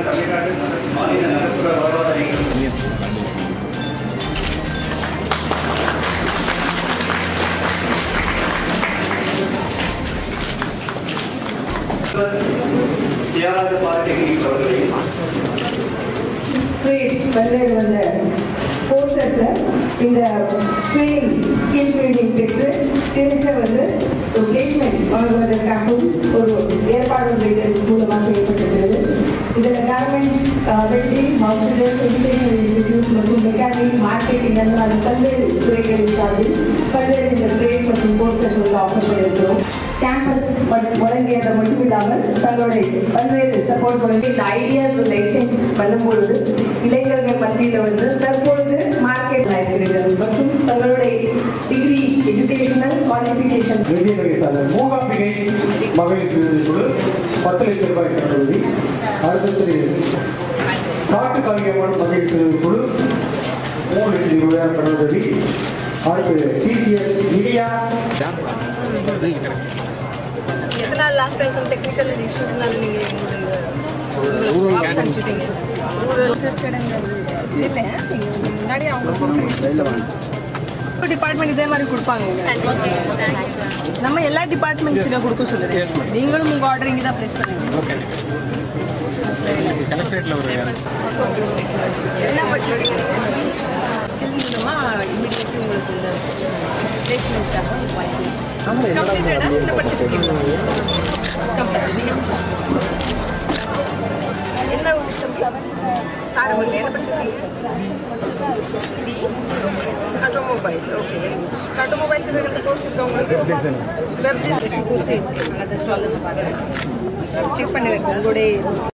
தமிழ்நாடு மாநில நகர்ப்புற வாழ்வாதார இயக்கம் தியாகராஜ பாலிடெக்னிக் அவர்களையும் ட்ரேட் பல்வேறு வந்த கோர்சஸில் இந்த ட்ரெயின் ஸ்கில் ட்ரைனிங் பெற்று தெரிஞ்ச வந்து ஒரு பிளேஸ்மெண்ட் வழங்குவதற்காகவும் ஒரு ஏற்பாடு இதன் மூலமாக செய்யப்பட்டிருக்கிறது இதில் garments welding hospital educational institute மற்றும் மெக்கானிக் மார்க்கெட்டிங் அந்த மாதிரி பல்வேறு துறைகளின் சார்பில் பல்வேறு இந்த ட்ரேட் மற்றும் கோர்சஸ் வந்து ஆஃபர் பண்ணியிருக்கிறோம் கேம்பஸ் வழங்கியதை மட்டும் இல்லாமல் தங்களுடைய பல்வேறு சப்போர்ட் வழங்கி இந்த ஐடியாஸ் வந்து எக்ஸ்சேஞ்ச் பண்ணும்பொழுது இளைஞர்கள் மத்தியில் வந்து தற்பொழுது மார்க்கெட் இருக்கிறது மற்றும் தங்களுடைய டிகிரி எஜுகேஷனல் குவாலிஃபிகேஷன் இந்திய தொழிற்சாளர் மூகாம்பிகை மகளிர் விருது குழு பத்து லட்சம் ரூபாய் கட்டுறுதி அடுத்தது காட்டு கவியம்மன் மகளிர் விருது குழு மூணு லட்சம் ரூபாய் கட்டுறுதி அடுத்து டிசிஎஸ் இந்தியா எதனால் லாஸ்ட் டைம் சம் டெக்னிக்கல் இஷ்யூஸ்னால நீங்கள் எங்களுடைய அனுப்பிச்சிட்டீங்க ரூரல் இன்ட்ரெஸ்டடுங்கிறது இல்லை நீங்கள் முன்னாடி அவங்க இப்போ டிபார்ட்மெண்ட் இதே மாதிரி கொடுப்பாங்க உங்களுக்கு. நம்ம எல்லா டிபார்ட்மெண்ட்ஸுக்கு கொடுக்க சொல்லுது நீங்களும் உங்கள் ஆர்டர் இங்கே தான் ப்ளேஸ் பண்ணுங்க என்ன படிச்சிருக்கீங்க ஸ்கில் மூலமாக இமீடியட்லி உங்களுக்கு இந்த பிளேஸ்மெண்ட்டாக வாய்ப்பு கம்ப்ளீட்டடாக இந்த படிச்சிருக்கீங்களா என்ன ஆரம்பத்தில் என்ன படிச்சிருக்கீங்க பி ஆட்டோமொபைல் ஓகே ஆட்டோமொபைல் இந்த கோர்ஸ் இருக்கு உங்களுக்கு வெப் டிசைன் கோர்ஸ் இருக்கு நான் அதை ஸ்டாலில் பார்க்குறேன் செக் பண்ணி வைங்க உங்களுடைய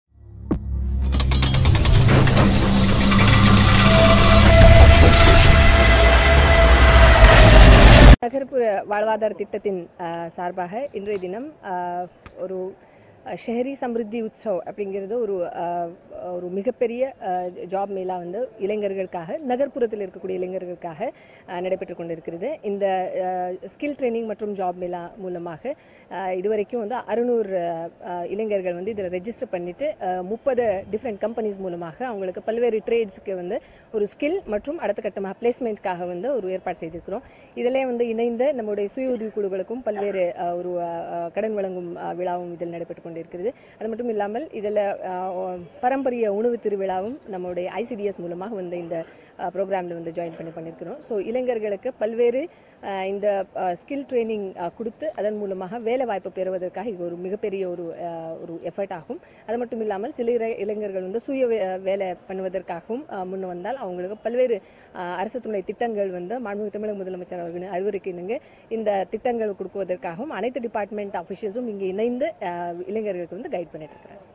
நகர்ப்புற வாழ்வாதார திட்டத்தின் அஹ், சார்பாக இன்றைய தினம் அஹ், ஒரு அஹ், ஷெஹரி சம்ருத்தி உற்சவ் அப்படிங்கிறது ஒரு அஹ், ஒரு மிகப்பெரிய ஜாப் மேலா வந்து இளைஞர்களுக்காக நகர்ப்புறத்தில் இருக்கக்கூடிய இளைஞர்களுக்காக அஹ், நடைபெற்று கொண்டிருக்கிறது இந்த ஸ்கில் ட்ரைனிங் மற்றும் ஜாப் மேலா மூலமாக அஹ், இதுவரைக்கும் வந்து அறுநூறு இளைஞர்கள் வந்து இதில் ரெஜிஸ்டர் பண்ணிட்டு முப்பது டிஃப்ரெண்ட் கம்பெனிஸ் மூலமாக அவங்களுக்கு பல்வேறு ட்ரேட்ஸ்க்கு வந்து ஒரு ஸ்கில் மற்றும் அடுத்த கட்டமாக பிளேஸ்மெண்ட்காக வந்து ஒரு ஏற்பாடு செய்திருக்கிறோம் இதிலே வந்து இணைந்த நம்முடைய சுய உதவி குழுக்களுக்கும் பல்வேறு அஹ், ஒரு அஹ், கடன் வழங்கும் அஹ், விழாவும் இதில் நடைபெற்று கொண்டிருக்கிறது அது மட்டும் இல்லாமல் இதில் பாரம்பரிய உணவு திருவிழாவும் நம்முடைய ஐசிடிஎஸ் மூலமாக வந்து இந்த ப்ரோக்ராமில் வந்து ஜாயின் பண்ணி பண்ணியிருக்கிறோம் ஸோ இளைஞர்களுக்கு பல்வேறு அஹ், இந்த ஸ்கில் ட்ரைனிங் கொடுத்து அதன் மூலமாக வேலை வாய்ப்பு பெறுவதற்காக இது ஒரு மிகப்பெரிய ஒரு அஹ், ஒரு எஃபர்ட் ஆகும் அது மட்டும் இல்லாமல் சில இளை- இளைஞர்கள் வந்து சுய வே- வேலை பண்ணுவதற்காகவும் அஹ், முன் வந்தால் அவங்களுக்கு பல்வேறு அஹ், அரசு துணை திட்டங்கள் வந்து மாண்புமிகு தமிழக முதலமைச்சர் அவர்கள் அறிவுரைக்கினுங்க இந்த திட்டங்கள் கொடுக்குவதற்காகவும் அனைத்து டிபார்ட்மெண்ட் அஃபிஷியல்ஸும் இங்கே இணைந்து அஹ், இளைஞர்களுக்கு வந்து கைட் பண்ணிட்டு இருக்கிறாங்க